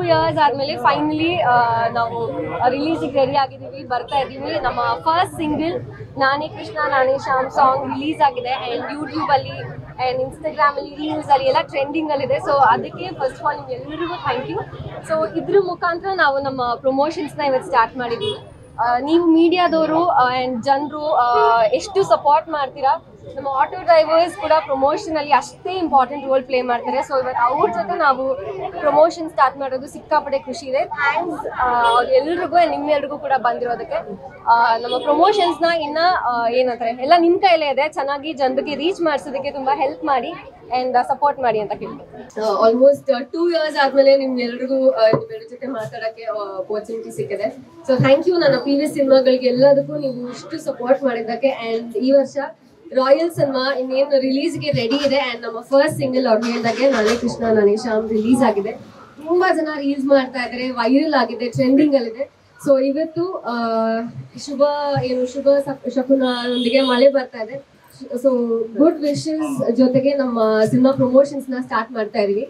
years ಆದ್ಮೇಲೆ finally ನಾವು ರಿಲೀಸಿಗೆ ready ಆಗಿದ್ದೀವಿ ಬರ್ತಾ ಇದ್ದೀವಿ ನಮ್ಮ ಫಸ್ಟ್ ಸಿಂಗಲ್ ನಾನೇ ಕೃಷ್ಣ ನಾನೇ ಶ್ಯಾಮ್ ಸಾಂಗ್ ರಿಲೀಸ್ ಆಗಿದೆ ಆ್ಯಂಡ್ ಯೂಟ್ಯೂಬ್ ಅಲ್ಲಿ ಆ್ಯಂಡ್ ಇನ್ಸ್ಟಾಗ್ರಾಮ್ ಅಲ್ಲಿ ರೀಲ್ಸ್ ಅಲ್ಲಿ ಎಲ್ಲ ಟ್ರೆಂಡಿಂಗ್ ಅಲ್ಲಿ ಇದೆ ಸೊ ಅದಕ್ಕೆ ಫಸ್ಟ್ ಆಫ್ ಆಲ್ ನಿಮ್ಗೆ ಎಲ್ಲರಿಗೂ ಥ್ಯಾಂಕ್ ಯು ಸೊ ಇದ್ರ ಮುಖಾಂತರ ನಾವು ನಮ್ಮ ಪ್ರಮೋಷನ್ಸ್ನ ಇವತ್ತು ಸ್ಟಾರ್ಟ್ ಮಾಡಿದ್ದೀವಿ ಆ, ನೀವು ಮೀಡಿಯಾದವರು ಆ್ಯಂಡ್ ಜನರು ಎಷ್ಟು ಸಪೋರ್ಟ್ ಮಾಡ್ತೀರಾ ನಮ್ಮ ಆಟೋ ಡ್ರೈವರ್ಸ್ ಕೂಡ ಪ್ರಮೋಷನ್ ಅಲ್ಲಿ ಅಷ್ಟೇ ಇಂಪಾರ್ಟೆಂಟ್ ರೋಲ್ ಪ್ಲೇ ಮಾಡ್ತಾರೆ ಸೊ ಇವತ್ತು ಅವ್ರ ಜೊತೆ ನಾವು ಪ್ರಮೋಷನ್ ಸ್ಟಾರ್ಟ್ ಮಾಡೋದು ಸಿಕ್ಕಾಪಟ್ಟೆ ಖುಷಿ ಇದೆ ಥ್ಯಾಂಕ್ಸ್ ಎಲ್ರಿಗೂ ನಿಮ್ಮೆಲ್ರಿಗೂ ಕೂಡ ಬಂದಿರೋದಕ್ಕೆ ಆ, ನಮ್ಮ ಪ್ರಮೋಷನ್ಸ್ನ ಇನ್ನ ಆ, ಏನಂತಾರೆ ಎಲ್ಲ ನಿಮ್ಮ ಕೈಲೇ ಇದೆ ಚೆನ್ನಾಗಿ ಜನರಿಗೆ ರೀಚ್ ಮಾಡಿಸೋದಕ್ಕೆ ತುಂಬಾ ಹೆಲ್ಪ್ ಮಾಡಿ ಅಂಡ್ ಸಪೋರ್ಟ್ ಮಾಡಿ ಅಂತ ಕೇಳ್ತೀನಿ ಆಲ್ಮೋಸ್ಟ್ ಟೂ ಇಯರ್ಸ್ ಆದ್ಮೇಲೆ ನಿಮ್ಗೆಲ್ರಿಗೂ ಆ, ನಿಮ್ಮೆಲ್ಲರ ಜೊತೆ ಮಾತಾಡಕ್ಕೆ ಅಪರ್ಚುನಿಟಿ ಸಿಕ್ಕಿದೆ ಸೊ ಥ್ಯಾಂಕ್ ಯು ನನ್ನ ಪ್ರೀವಿಯಸ್ ಸಿನಿಮಾಗಳಿಗೆ ಎಲ್ಲದಕ್ಕೂ ನೀವು ಇಷ್ಟು ಸಪೋರ್ಟ್ ಮಾಡಿದ್ದಕ್ಕೆ ಅಂಡ್ ಈ ವರ್ಷ ರಾಯಲ್ ಸಿನಿಮಾ ಇನ್ನೇನು ರಿಲೀಸ್ಗೆ ರೆಡಿ ಇದೆ ಅಂಡ್ ನಮ್ಮ ಫಸ್ಟ್ ಸಿಂಗಲ್ ಅವ್ರು ಹೇಳಿದಾಗೆ ನಾನೇ ಕೃಷ್ಣ ನಾನೇ ಶ್ಯಾಮ್ ರಿಲೀಸ್ ಆಗಿದೆ ತುಂಬಾ ಜನ ರೀಲ್ಸ್ ಮಾಡ್ತಾ ಇದ್ದಾರೆ ವೈರಲ್ ಆಗಿದೆ ಟ್ರೆಂಡಿಂಗ್ ಅಲ್ಲಿದೆ ಸೊ ಇವತ್ತು ಆ, ಶುಭ ಏನು ಶುಭ ಸಪ್- ಶಕುನದೊಂದಿಗೆ ಮಳೆ ಬರ್ತಾ ಇದೆ ಸೊ ಗುಡ್ ವಿಶಸ್ ಜೊತೆಗೆ ನಮ್ಮ ಸಿನಿಮಾ ಪ್ರಮೋಷನ್ಸ್ ನ ಸ್ಟಾರ್ಟ್ ಮಾಡ್ತಾ ಇದೀವಿ